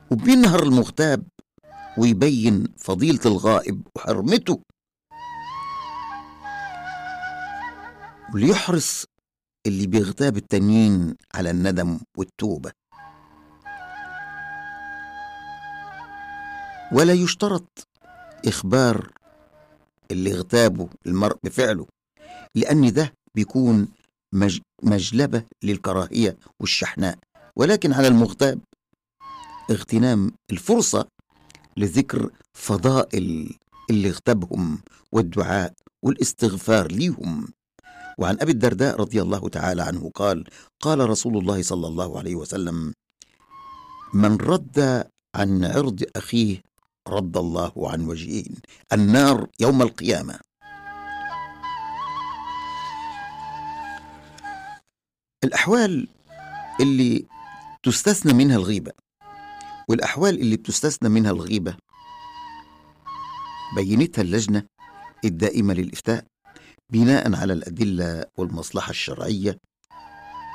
وبينهر المغتاب ويبين فضيلة الغائب وحرمته وليحرص اللي بيغتاب التانيين على الندم والتوبة ولا يشترط إخبار اللي اغتابه المرء بفعله لأن ده بيكون مج مجلبة للكراهية والشحناء ولكن على المغتاب اغتنام الفرصة لذكر فضائل اللي اغتابهم والدعاء والاستغفار ليهم وعن ابي الدرداء رضي الله تعالى عنه قال قال رسول الله صلى الله عليه وسلم من رد عن عرض اخيه رد الله عن وجهه النار يوم القيامه الاحوال اللي تستثنى منها الغيبه والاحوال اللي بتستثنى منها الغيبه بينتها اللجنه الدائمه للافتاء بناء على الادله والمصلحه الشرعيه